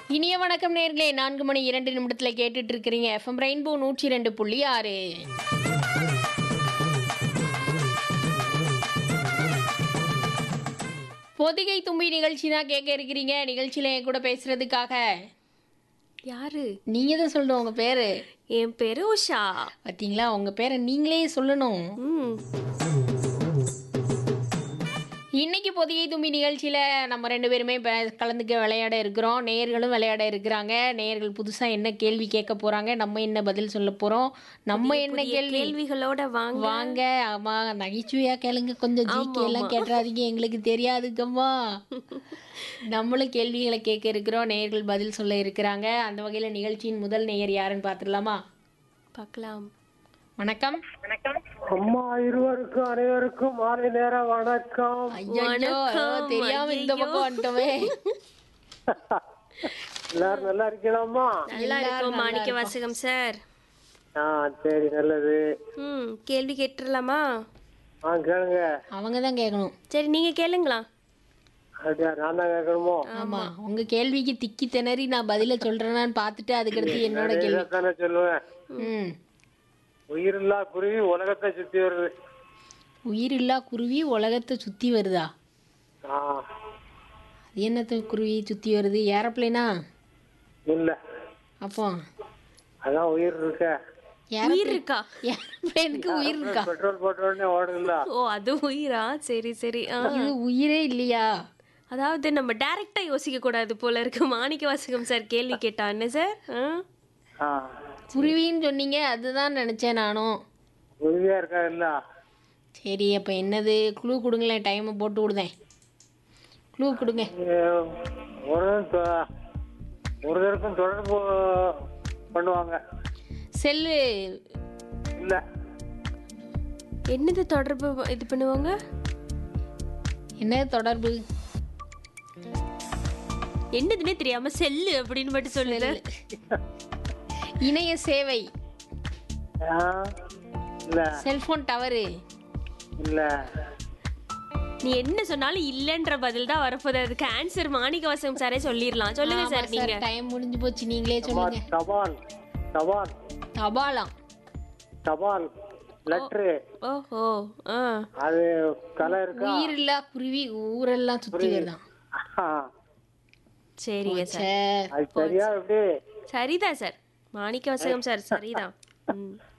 இனிய வணக்கம் நேர்களே நான்கு மணி இரண்டு நிமிடத்தில் கேட்டுட்டு இருக்கிறீங்க எஃப்எம் ரெயின்போ நூற்றி ரெண்டு புள்ளி ஆறு பொதிகை தும்பி நிகழ்ச்சி தான் கேட்க இருக்கிறீங்க நிகழ்ச்சியில் என் கூட பேசுறதுக்காக யாரு நீங்க தான் சொல்லணும் உங்க பேரு என் பேரு உஷா பார்த்தீங்களா உங்க பேரை நீங்களே சொல்லணும் ம் இன்னைக்கு பொதிகை தும்பி நிகழ்ச்சியில் நம்ம ரெண்டு பேருமே இப்போ கலந்துக்க விளையாட இருக்கிறோம் நேயர்களும் விளையாட இருக்கிறாங்க நேயர்கள் புதுசாக என்ன கேள்வி கேட்க போகிறாங்க நம்ம என்ன பதில் சொல்ல போகிறோம் நம்ம என்ன புதிய கேள்வி கேள்விகளோட வாங்க வாங்க ஆமா நகைச்சுவையா கேளுங்க கொஞ்சம் ஜிகே எல்லாம் கேட்டுறாதீங்க எங்களுக்கு தெரியாதுக்கம்மா நம்மளும் கேள்விகளை கேட்க இருக்கிறோம் நேயர்கள் பதில் சொல்ல இருக்கிறாங்க அந்த வகையில் நிகழ்ச்சியின் முதல் நேயர் யாருன்னு பார்த்துடலாமா பார்க்கலாம் வணக்கம் அம்மா இருவருக்கும் அனைவருக்கும் மாலை நேர வணக்கம் ஐயோ வணக்கம், தெரியாம இந்த பக்கம் வந்துட்டோமே எல்லாரும் நல்லா இருக்கீங்களாம்மா நல்லா இருக்கும் மாணிக்க வாசகம் சார் ஆ சரி நல்லது ம் கேள்வி கேட்டுடலாமா ஆ கேளுங்க அவங்க தான் கேட்கணும் சரி நீங்க கேளுங்களா அப்படியா நான் தான் கேட்கணுமோ ஆமா உங்க கேள்விக்கு திக்கி திணறி நான் பதில சொல்றேனான்னு பார்த்துட்டு அதுக்கடுத்து என்னோட கேள்வி தானே சொல்லுவேன் ம் உயிரில்லா குருவி உலகத்தை சுத்தி வருது உயிரில்லா குருவி உலகத்தை சுத்தி வருதா ஆ அது என்னத்த குருவி சுத்தி வருது ஏரோப்ளேனா இல்ல அப்போ அதான் உயிர் இருக்க உயிர் இருக்கா ஏரோப்ளேனுக்கு உயிர் இருக்கா பெட்ரோல் போட்ட உடனே ஓடுதுல்ல ஓ அது உயிரா சரி சரி ஆ இது உயிரே இல்லையா அதாவது நம்ம டைரக்டா யோசிக்க கூடாது போல இருக்கு மாணிக்க வாசகம் சார் கேள்வி கேட்டா என்ன சார் ஆ? ஆ குருவின்னு சொன்னீங்க அதுதான் நினைச்சேன் நானும் உறுதியா இருக்கா இல்ல சரி அப்போ என்னது க்ளூ கொடுங்களேன் டைமை போட்டு விடுதேன் க்ளூ கொடுங்க ஒரு தொ- ஒருத்தருக்கும் தொடர்பு பண்ணுவாங்க செல்லு இல்ல என்னது தொடர்பு இது பண்ணுவாங்க என்ன தொடர்பு என்னதுன்னே தெரியாம செல்லு அப்படின்னு மட்டும் சொல்லுது இணைய சேவை ஆ, இல்ல செல்போன் டவரு இல்ல நீ என்ன சொன்னாலும் இல்லன்ற பதில் தான் வரப்போகுது அதுக்கு ஆன்சர் மாணிக்க வாசகம் சாரே சொல்லிடலாம் சொல்லுங்க சார் நீங்க டைம் முடிஞ்சு போச்சு நீங்களே சொல்லுங்க தபால் தபால் தபாலாம் தபால் லெட்ரு ஓஹோ ஆ அது கலை இருக்கா உயிரில்லா குருவி ஊரெல்லாம் சுத்தி வருதான் ஆ, சரிங்க சார் சே அது சரியா எப்படி சரிதான் சார் மாணிக்க வாசகம் சார் சரிதான் ம்